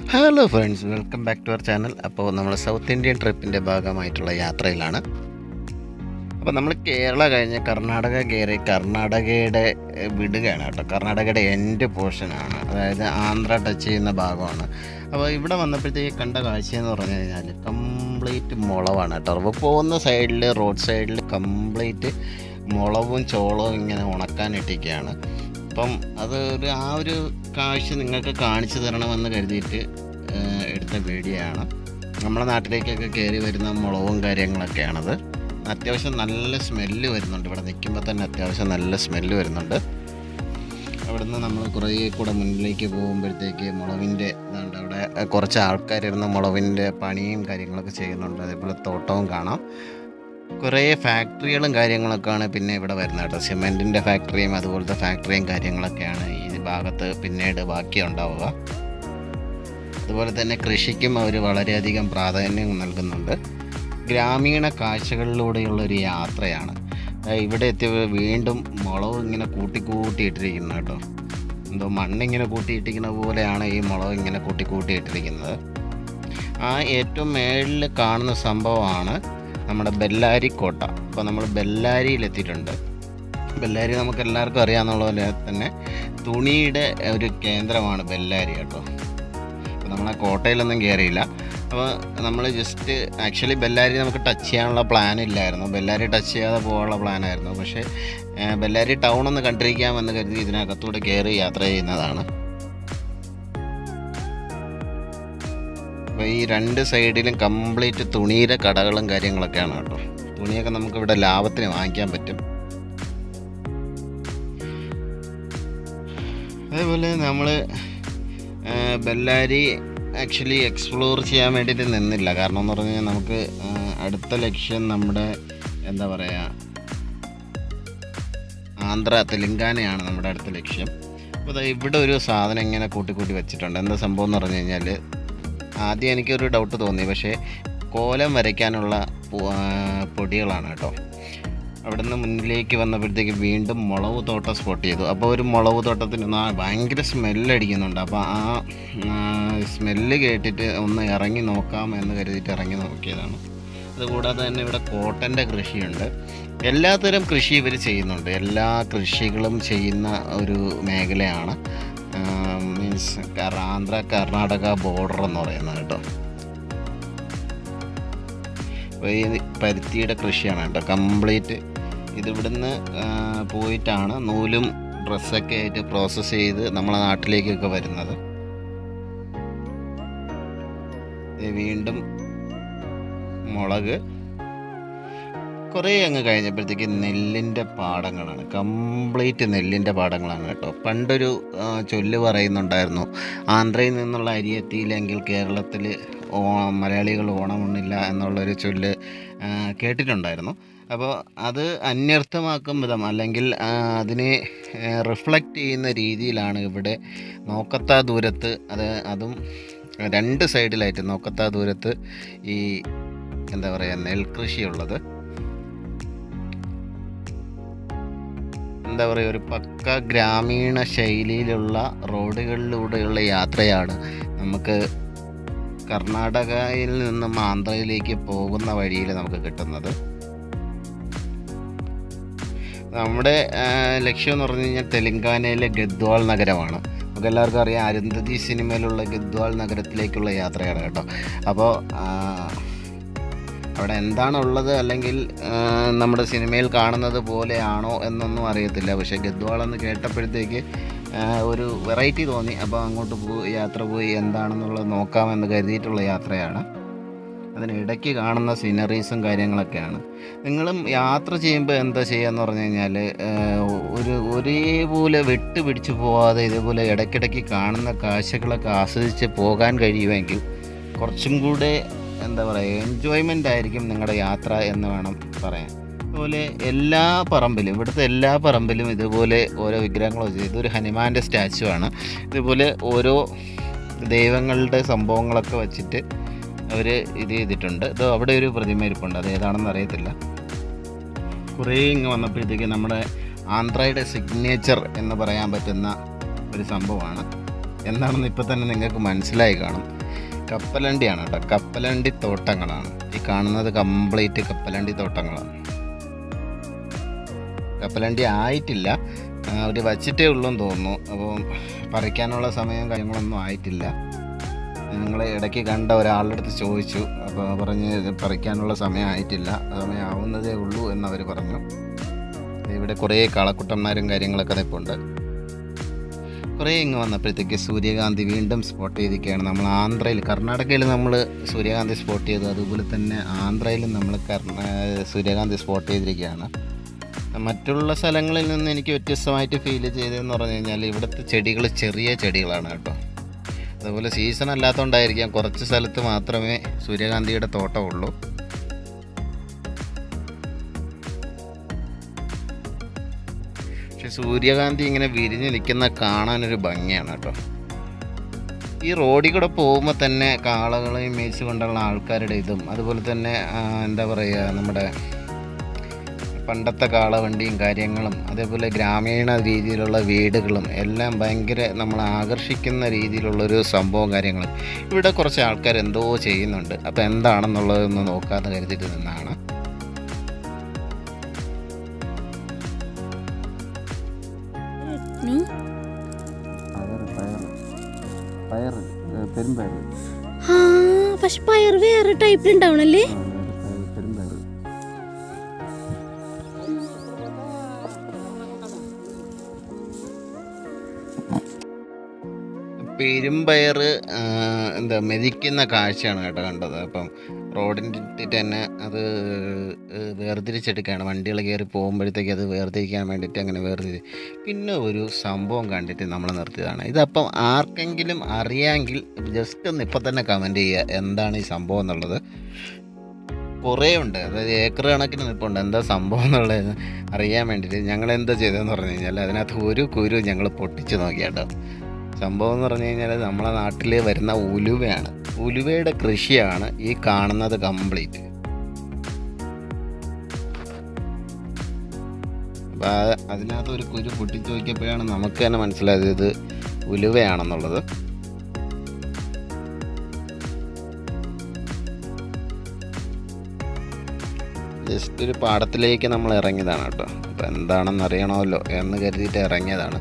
hello friends welcome back to our channel അപ്പോൾ നമ്മൾ south Indian ട്രിപ്പിൻ്റെ ഭാഗമായിട്ടുള്ള യാത്രയിലാണ് അപ്പോൾ നമ്മൾ കേരള കഴിഞ്ഞ് കർണാടക കയറി കർണാടകയുടെ എഹ്, വിടുകയാണ് കേട്ടോ കർണാടകയുടെ എൻഡ് പോർഷനാണ് അതായത് ആന്ധ്ര ടച്ച് ചെയ്യുന്ന ഭാഗമാണ് അപ്പോൾ ഇവിടെ വന്നപ്പോഴത്തേക്ക് കണ്ട കാഴ്ചയെന്ന് പറഞ്ഞു കഴിഞ്ഞാൽ കംപ്ലീറ്റ് മുളവാണ് കേട്ടോ അപ്പോൾ പോകുന്ന സൈഡിൽ റോഡ് സൈഡിൽ കംപ്ലീറ്റ് മുളവും ചോളവും ഇങ്ങനെ ഉണക്കാനിട്ടിരിക്കുകയാണ് അപ്പം അത് ഒരു ആ ഒരു കാഴ്ച നിങ്ങൾക്ക് കാണിച്ചു തരണമെന്ന് കരുതിയിട്ട് ഏഹ്, എടുത്ത വീഡിയോ ആണ് നമ്മുടെ നാട്ടിലേക്കൊക്കെ കയറി വരുന്ന മുളവും കാര്യങ്ങളൊക്കെയാണത് അത്യാവശ്യം നല്ല സ്മെല്ല് വരുന്നുണ്ട് ഇവിടെ നിൽക്കുമ്പോൾ തന്നെ അത്യാവശ്യം നല്ല സ്മെല്ല് വരുന്നുണ്ട് അവിടുന്ന് നമ്മൾ കുറേ കൂടെ മുന്നിലേക്ക് പോകുമ്പോഴത്തേക്ക് മുളവിൻ്റെ ഇതുണ്ട് അവിടെ കുറച്ച് ആൾക്കാരിരുന്ന് മുളവിൻ്റെ പണിയും കാര്യങ്ങളൊക്കെ ചെയ്യുന്നുണ്ട് അതേപോലെ തോട്ടവും കാണാം കുറേ ഫാക്ടറികളും കാര്യങ്ങളൊക്കെയാണ് പിന്നെ ഇവിടെ വരുന്നത് കേട്ടോ സിമെൻറ്റിൻ്റെ ഫാക്ടറിയും അതുപോലത്തെ ഫാക്ടറിയും കാര്യങ്ങളൊക്കെയാണ് ഈ ഭാഗത്ത് പിന്നീട് ബാക്കി ഉണ്ടാവുക അതുപോലെ തന്നെ കൃഷിക്കും അവർ വളരെയധികം പ്രാധാന്യം നൽകുന്നുണ്ട് ഗ്രാമീണ കാഴ്ചകളിലൂടെയുള്ള ഒരു യാത്രയാണ് ആ, ഇവിടെ എത്തി വീണ്ടും മുളക് ഇങ്ങനെ കൂട്ടി കൂട്ടി ഇട്ടിരിക്കുന്നത് കേട്ടോ എന്തോ മണ്ണിങ്ങനെ കൂട്ടിയിട്ടിരിക്കുന്ന പോലെയാണ് ഈ മുളക് ഇങ്ങനെ കൂട്ടി കൂട്ടി ഇട്ടിരിക്കുന്നത് ആ ഏറ്റവും മേളിൽ കാണുന്ന സംഭവമാണ് നമ്മുടെ ബെല്ലാരി കോട്ട അപ്പോൾ നമ്മൾ ബെല്ലാരിയിലെത്തിയിട്ടുണ്ട് ബെല്ലാരി നമുക്ക് എല്ലാവർക്കും അറിയാവുന്ന പോലെ തന്നെ തുണിയുടെ ഒരു കേന്ദ്രമാണ് ബെല്ലാരി കേട്ടോ അപ്പോൾ നമ്മൾ ആ കോട്ടയിലൊന്നും കയറിയില്ല അപ്പോൾ നമ്മൾ ജസ്റ്റ് ആക്ച്വലി ബെല്ലാരി നമുക്ക് ടച്ച് ചെയ്യാനുള്ള പ്ലാൻ ഇല്ലായിരുന്നു ബെല്ലാരി ടച്ച് ചെയ്യാതെ പോകാനുള്ള പ്ലാനായിരുന്നു പക്ഷേ ഏഹ്, ബെല്ലാരി ടൗൺ ഒന്ന് കണ്ടിരിക്കാമെന്ന് കരുതി ഇതിനകത്തൂടെ കയറി യാത്ര ചെയ്യുന്നതാണ് അപ്പോൾ ഈ രണ്ട് സൈഡിലും കംപ്ലീറ്റ് തുണിയുടെ കടകളും കാര്യങ്ങളൊക്കെയാണ് കേട്ടോ തുണിയൊക്കെ നമുക്ക് ഇവിടെ ലാഭത്തിന് വാങ്ങിക്കാൻ പറ്റും അതേപോലെ നമ്മൾ ബെല്ലാരി ആക്ച്വലി എക്സ്പ്ലോർ ചെയ്യാൻ വേണ്ടിയിട്ട് നിന്നില്ല കാരണം എന്ന് പറഞ്ഞു കഴിഞ്ഞാൽ നമുക്ക് ആ, അടുത്ത ലക്ഷ്യം നമ്മുടെ എന്താ പറയുക ആന്ധ്ര തെലുങ്കാനയാണ് നമ്മുടെ അടുത്ത ലക്ഷ്യം അപ്പോൾ ദാ ഇവിടെ ഒരു സാധനം ഇങ്ങനെ കൂട്ടി കൂട്ടി വെച്ചിട്ടുണ്ട് എന്താ സംഭവം എന്ന് പറഞ്ഞു കഴിഞ്ഞാൽ ആദ്യം എനിക്കൊരു ഡൗട്ട് തോന്നി പക്ഷേ കോലം വരയ്ക്കാനുള്ള പൊ- ആ, പൊടികളാണ് കേട്ടോ അവിടുന്ന് മുന്നിലേക്ക് വന്നപ്പോഴത്തേക്ക് വീണ്ടും മുളക് തോട്ടം സ്പോട്ട് ചെയ്തു അപ്പോൾ ഒരു മുളക് തോട്ടത്തിന് നാ- ഭയങ്കര സ്മെല്ലടിക്കുന്നുണ്ട് അപ്പോൾ ആ സ്മെല്ല് കേട്ടിട്ട് ഒന്ന് ഇറങ്ങി നോക്കാം എന്ന് കരുതിയിട്ട് ഇറങ്ങി നോക്കിയതാണ് അതുകൂടാതെ തന്നെ ഇവിടെ കോട്ടൻ്റെ കൃഷിയുണ്ട് എല്ലാത്തരം കൃഷി ഇവർ ചെയ്യുന്നുണ്ട് എല്ലാ കൃഷികളും ചെയ്യുന്ന ഒരു മേഖലയാണ് മീൻസ് ആന്ധ്ര കർണാടക ബോർഡർ എന്ന് പറയുന്നത് കേട്ടോ അപ്പോൾ ഈ പരുത്തിയുടെ കൃഷിയാണ് കേട്ടോ കംപ്ലീറ്റ് ഇതിവിടുന്ന് ആ, പോയിട്ടാണ് നൂലും ഡ്രസ്സൊക്കെ ആയിട്ട് പ്രോസസ്സ് ചെയ്ത് നമ്മളെ നാട്ടിലേക്കൊക്കെ വരുന്നത് ഇത് വീണ്ടും മുളക് കുറേ അങ്ങ് കഴിഞ്ഞപ്പോഴത്തേക്ക് നെല്ലിൻ്റെ പാടങ്ങളാണ് കംപ്ലീറ്റ് നെല്ലിൻ്റെ പാടങ്ങളാണ് കേട്ടോ പണ്ടൊരു ആ, ചൊല്ല് പറയുന്നുണ്ടായിരുന്നു ആന്ധ്രയിൽ നിന്നുള്ള അരി എത്തിയില്ലെങ്കിൽ കേരളത്തിൽ ഓ മലയാളികൾ ഓണമുണ്ണില്ല എന്നുള്ളൊരു ചൊല്ല് ആ, കേട്ടിട്ടുണ്ടായിരുന്നു അപ്പോൾ അത് അന്യർത്ഥമാക്കും വിധം അല്ലെങ്കിൽ ആ, അതിനെ റിഫ്ലക്റ്റ് ചെയ്യുന്ന രീതിയിലാണ് ഇവിടെ നോക്കത്താ ദൂരത്ത് അത് അതും രണ്ട് സൈഡിലായിട്ട് നോക്കത്താ ദൂരത്ത് ഈ എന്താ പറയുക നെൽകൃഷിയുള്ളത് എന്താ പറയുക ഒരു പക്ക ഗ്രാമീണ ശൈലിയിലുള്ള റോഡുകളിലൂടെയുള്ള യാത്രയാണ് നമുക്ക് കർണാടകയിൽ നിന്നും ആന്ധ്രയിലേക്ക് പോകുന്ന വഴിയിൽ നമുക്ക് കിട്ടുന്നത് നമ്മുടെ ആ, ലക്ഷ്യം എന്ന് പറഞ്ഞു കഴിഞ്ഞാൽ തെലങ്കാനയിലെ ഗദ്വാൾ നഗരമാണ് നമുക്ക് എല്ലാവർക്കും അറിയാം അരുന്ധതി സിനിമയിലുള്ള ഗദ്വാൾ നഗരത്തിലേക്കുള്ള യാത്രയാണ് കേട്ടോ അപ്പോൾ അവിടെ എന്താണ് ഉള്ളത് അല്ലെങ്കിൽ ആ, നമ്മുടെ സിനിമയിൽ കാണുന്നത് പോലെയാണോ എന്നൊന്നും അറിയത്തില്ല പക്ഷേ ഗദ്വാൾ എന്ന് കേട്ടപ്പോഴത്തേക്ക് ആ, ഒരു വെറൈറ്റി തോന്നി അപ്പോൾ അങ്ങോട്ട് പോയി യാത്ര പോയി എന്താണെന്നുള്ളത് നോക്കാമെന്ന് കരുതിയിട്ടുള്ള യാത്രയാണ് അതിനിടയ്ക്ക് കാണുന്ന സീനറീസും കാര്യങ്ങളൊക്കെയാണ് നിങ്ങളും യാത്ര ചെയ്യുമ്പോൾ എന്താ ചെയ്യുകയെന്ന് പറഞ്ഞു കഴിഞ്ഞാൽ ഒരു ഒരേപോലെ വെട്ട് പിടിച്ചു പോവാതെ ഇതേപോലെ ഇടയ്ക്കിടയ്ക്ക് കാണുന്ന കാഴ്ചകളൊക്കെ ആസ്വദിച്ച് പോകാൻ കഴിയുമെങ്കിൽ കുറച്ചും കൂടെ എന്താ പറയുക എൻജോയ്മെൻ്റ് ആയിരിക്കും നിങ്ങളുടെ യാത്ര എന്ന് വേണം പറയാൻ അതുപോലെ എല്ലാ പറമ്പിലും ഇവിടുത്തെ എല്ലാ പറമ്പിലും ഇതുപോലെ ഓരോ വിഗ്രഹങ്ങൾ വെച്ച് ഇതൊരു ഹനുമാൻ്റെ സ്റ്റാച്ചു ആണ് ഇതുപോലെ ഓരോ ദൈവങ്ങളുടെ സംഭവങ്ങളൊക്കെ വച്ചിട്ട് അവർ ഇത് ചെയ്തിട്ടുണ്ട് ഇത് അവിടെ ഒരു പ്രതിമ ഇരിപ്പുണ്ട് അത് ഏതാണെന്ന് അറിയത്തില്ല കുറേ ഇങ്ങ് വന്നപ്പോഴത്തേക്ക് നമ്മുടെ ആന്ധ്രയുടെ സിഗ്നേച്ചർ എന്ന് പറയാൻ പറ്റുന്ന ഒരു സംഭവമാണ് എന്താണെന്ന് ഇപ്പോൾ തന്നെ നിങ്ങൾക്ക് മനസ്സിലായി കാണും കപ്പലണ്ടിയാണ് കേട്ടോ കപ്പലണ്ടി തോട്ടങ്ങളാണ് ഈ കാണുന്നത് കംപ്ലീറ്റ് കപ്പലണ്ടി തോട്ടങ്ങളാണ് കപ്പലണ്ടി ആയിട്ടില്ല അവർ വച്ചിട്ടേ ഉള്ളൂ എന്ന് തോന്നുന്നു അപ്പോൾ പറിക്കാനുള്ള സമയം കാര്യങ്ങളൊന്നും ആയിട്ടില്ല ഞങ്ങൾ ഇടയ്ക്ക് കണ്ട ഒരാളുടെ അടുത്ത് ചോദിച്ചു അപ്പോൾ പറഞ്ഞ് പറിക്കാനുള്ള സമയം ആയിട്ടില്ല സമയം ആവുന്നതേ ഉള്ളൂ എന്നവർ പറഞ്ഞു ഇവിടെ കുറേ കളക്കുട്ടന്മാരും കാര്യങ്ങളൊക്കെ നിൽപ്പുണ്ട് കുറേ ഇങ്ങ് വന്നപ്പോഴത്തേക്ക് സൂര്യകാന്തി വീണ്ടും സ്പോട്ട് ചെയ്തിരിക്കുകയാണ് നമ്മൾ ആന്ധ്രയിൽ കർണാടകയിൽ നമ്മൾ സൂര്യകാന്തി സ്പോട്ട് ചെയ്തു അതുപോലെ തന്നെ ആന്ധ്രയിലും നമ്മൾ കർണ സൂര്യകാന്തി സ്പോട്ട് ചെയ്തിരിക്കുകയാണ് മറ്റുള്ള സ്ഥലങ്ങളിൽ നിന്ന് എനിക്ക് വ്യത്യസ്തമായിട്ട് ഫീൽ ചെയ്തതെന്ന് പറഞ്ഞു കഴിഞ്ഞാൽ ഇവിടുത്തെ ചെടികൾ ചെറിയ ചെടികളാണ് കേട്ടോ അതുപോലെ സീസൺ അല്ലാത്തതുകൊണ്ടായിരിക്കാം കുറച്ച് സ്ഥലത്ത് മാത്രമേ സൂര്യകാന്തിയുടെ തോട്ടമുള്ളൂ പക്ഷെ സൂര്യകാന്തി ഇങ്ങനെ വിരിഞ്ഞ് നിൽക്കുന്ന കാണാനൊരു ഭംഗിയാണ് കേട്ടോ ഈ റോഡിൽ കൂടെ പോകുമ്പോൾ തന്നെ കാളകളെയും മേച്ച് കൊണ്ടുള്ള ആൾക്കാരുടെ ഇതും അതുപോലെ തന്നെ ആ, എന്താ പറയുക നമ്മുടെ പണ്ടത്തെ കാളവണ്ടിയും കാര്യങ്ങളും അതേപോലെ ഗ്രാമീണ രീതിയിലുള്ള വീടുകളും എല്ലാം ഭയങ്കര നമ്മളെ ആകർഷിക്കുന്ന രീതിയിലുള്ളൊരു സംഭവം കാര്യങ്ങളും ഇവിടെ കുറച്ച് ആൾക്കാർ എന്തോ ചെയ്യുന്നുണ്ട് അപ്പോൾ എന്താണെന്നുള്ളതൊന്ന് നോക്കാതെ കരുതിയിട്ട് നിന്നാണ് പയർ പെരുമ്പയർ ആ പക്ഷെ പയർ വേറെ ടൈപ്പിൽ ഉണ്ടാവണല്ലേ പെരുമ്പയർ പെരുമ്പയർ എന്താ മെതിക്കുന്ന കാഴ്ചയാണ് കേട്ടോ കണ്ടത് അപ്പം റോഡിൻ്റെ തന്നെ അത് ഏഹ്, വേർതിരിച്ചെടുക്കുകയാണ് വണ്ടികൾ കയറി പോകുമ്പോഴത്തേക്ക് അത് വേർതിരിക്കാൻ വേണ്ടിയിട്ട് അങ്ങനെ വേർതിരി പിന്നെ ഒരു സംഭവം കണ്ടിട്ട് നമ്മൾ നിർത്തിയതാണ് ഇതപ്പം ആർക്കെങ്കിലും അറിയാമെങ്കിൽ ജസ്റ്റ് ഒന്ന് ഇപ്പം തന്നെ കമൻറ്റ് ചെയ്യുക എന്താണ് ഈ സംഭവം എന്നുള്ളത് കുറേ ഉണ്ട് അതായത് ഏക്കർ കണക്കിന് നിൽപ്പുണ്ട് എന്താ സംഭവം എന്നുള്ളത് അറിയാൻ വേണ്ടിയിട്ട് ഞങ്ങൾ എന്താ ചെയ്തതെന്ന് പറഞ്ഞു കഴിഞ്ഞാൽ അതിനകത്ത് ഒരു കുരു ഞങ്ങൾ പൊട്ടിച്ച് നോക്കി കേട്ടോ സംഭവം എന്ന് പറഞ്ഞു കഴിഞ്ഞാൽ നമ്മളെ നാട്ടിൽ വരുന്ന ഉലുവയാണ് ഉലുവയുടെ കൃഷിയാണ് ഈ കാണുന്നത് കംപ്ലീറ്റ് അപ്പം ആ- അതിനകത്ത് ഒരു കുരു പൊട്ടിച്ച് നോക്കിയപ്പോഴാണ് നമുക്ക് തന്നെ മനസ്സിലായത് ഇത് ഉലുവയാണെന്നുള്ളത് ജസ്റ്റ് ഒരു പാടത്തിലേക്ക് നമ്മൾ ഇറങ്ങിയതാണ് കേട്ടോ അപ്പം എന്താണെന്ന് അറിയണമല്ലോ എന്ന് കരുതിയിട്ട് ഇറങ്ങിയതാണ്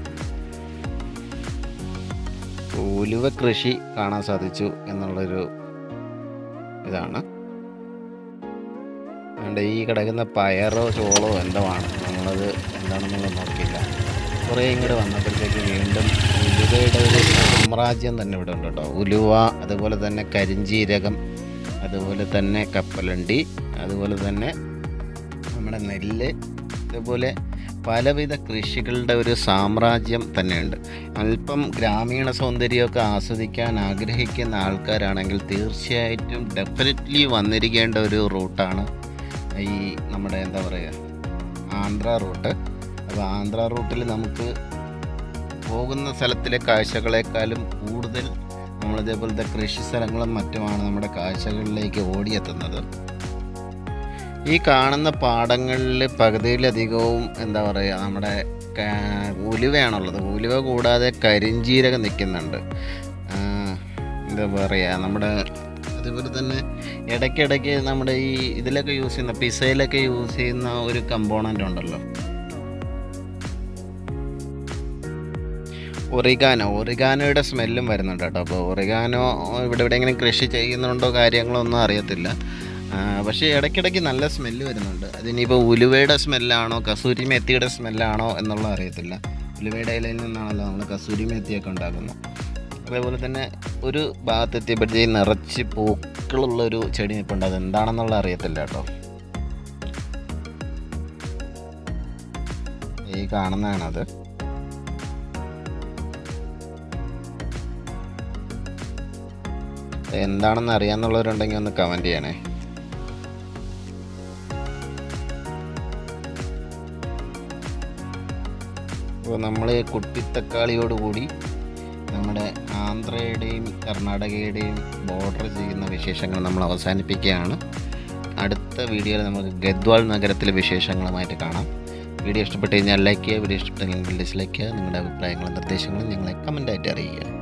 ഉലുവ കൃഷി കാണാൻ സാധിച്ചു എന്നുള്ളൊരു ഇതാണ് അതുകൊണ്ട് ഈ കിടക്കുന്ന പയറോ ചോളോ എന്തോ ആണ് നമ്മളത് എന്താണെന്നുള്ളത് നോക്കിയില്ല കുറേ ഇങ്ങോട്ട് വന്നപ്പോഴത്തേക്ക് വീണ്ടും ഉലുവയുടെ ഒരു സാമ്രാജ്യം തന്നെ ഇവിടെ ഉണ്ട് കേട്ടോ ഉലുവ അതുപോലെ തന്നെ കരിഞ്ചീരകം അതുപോലെ തന്നെ കപ്പലണ്ടി അതുപോലെ തന്നെ നമ്മുടെ നെല്ല് അതുപോലെ പലവിധ കൃഷികളുടെ ഒരു സാമ്രാജ്യം തന്നെയുണ്ട് അല്പം ഗ്രാമീണ സൗന്ദര്യമൊക്കെ ആസ്വദിക്കാൻ ആഗ്രഹിക്കുന്ന ആൾക്കാരാണെങ്കിൽ തീർച്ചയായിട്ടും ഡെഫിനറ്റ്ലി വന്നിരിക്കേണ്ട ഒരു റൂട്ടാണ് ഈ നമ്മുടെ എന്താ പറയുക ആന്ധ്ര റൂട്ട് അപ്പോൾ ആന്ധ്ര റൂട്ടിൽ നമുക്ക് പോകുന്ന സ്ഥലത്തിലെ കാഴ്ചകളെക്കാളും കൂടുതൽ നമ്മളിതേപോലത്തെ കൃഷി സ്ഥലങ്ങളും മറ്റുമാണ് നമ്മുടെ കാഴ്ചകളിലേക്ക് ഓടിയെത്തുന്നത് ഈ കാണുന്ന പാടങ്ങളിൽ പകുതിയിലധികവും എന്താ പറയുക നമ്മുടെ ക- ഉലുവയാണുള്ളത് ഉലുവ കൂടാതെ കരിഞ്ചീരകം നിൽക്കുന്നുണ്ട് ആ, എന്താ പറയുക നമ്മുടെ അതുപോലെ തന്നെ ഇടയ്ക്കിടയ്ക്ക് നമ്മുടെ ഈ ഇതിലൊക്കെ യൂസ് ചെയ്യുന്ന പിസയിലൊക്കെ യൂസ് ചെയ്യുന്ന ഒരു കമ്പോണൻ്റ് ഉണ്ടല്ലോ ഒറിഗാനോ ഒറിഗാനോയുടെ സ്മെല്ലും വരുന്നുണ്ട് കേട്ടോ അപ്പോൾ ഒറിഗാനോ ഇവിടെ എവിടെയെങ്കിലും കൃഷി ചെയ്യുന്നുണ്ടോ കാര്യങ്ങളോ ഒന്നും അറിയത്തില്ല ആ, പക്ഷേ ഇടയ്ക്കിടയ്ക്ക് നല്ല സ്മെല്ല് വരുന്നുണ്ട് അതിനിപ്പോൾ ഉലുവയുടെ സ്മെല്ലാണോ കസൂരി മെത്തിയുടെ സ്മെല്ലാണോ എന്നുള്ളത് അറിയത്തില്ല ഉലുവയുടെ ഇലയിൽ നിന്നാണല്ലോ നമ്മൾ കസൂരി മെത്തിയൊക്കെ ഉണ്ടാക്കുന്നത് അതേപോലെ തന്നെ ഒരു ഭാഗത്ത് എത്തിയപ്പോഴത്തേക്ക് നിറച്ച് പൂക്കളുള്ളൊരു ചെടി നിൽപ്പുണ്ട് അത് എന്താണെന്നുള്ള അറിയത്തില്ല കേട്ടോ ഈ കാണുന്നതാണത് എന്താണെന്ന് അറിയാന്നുള്ളവരുണ്ടെങ്കിൽ ഒന്ന് കമൻറ്റ് ചെയ്യണേ അപ്പോൾ നമ്മൾ കുട്ടിത്തക്കാളിയോടുകൂടി നമ്മുടെ ആന്ധ്രയുടെയും കർണാടകയുടെയും ബോർഡർ ചെയ്യുന്ന വിശേഷങ്ങൾ നമ്മൾ അവസാനിപ്പിക്കുകയാണ് അടുത്ത വീഡിയോയിൽ നമുക്ക് ഗദ്വാൾ നഗരത്തിലെ വിശേഷങ്ങളുമായിട്ട് കാണാം വീഡിയോ ഇഷ്ടപ്പെട്ട് കഴിഞ്ഞാൽ ലൈക്ക് ചെയ്യുക വീഡിയോ ഇഷ്ടപ്പെട്ടെങ്കിൽ ഡിസ്ലൈക്ക് ചെയ്യുക നിങ്ങളുടെ അഭിപ്രായങ്ങളും നിർദ്ദേശങ്ങളും ഞങ്ങളെ കമൻറ്റായിട്ട് അറിയിക്കുക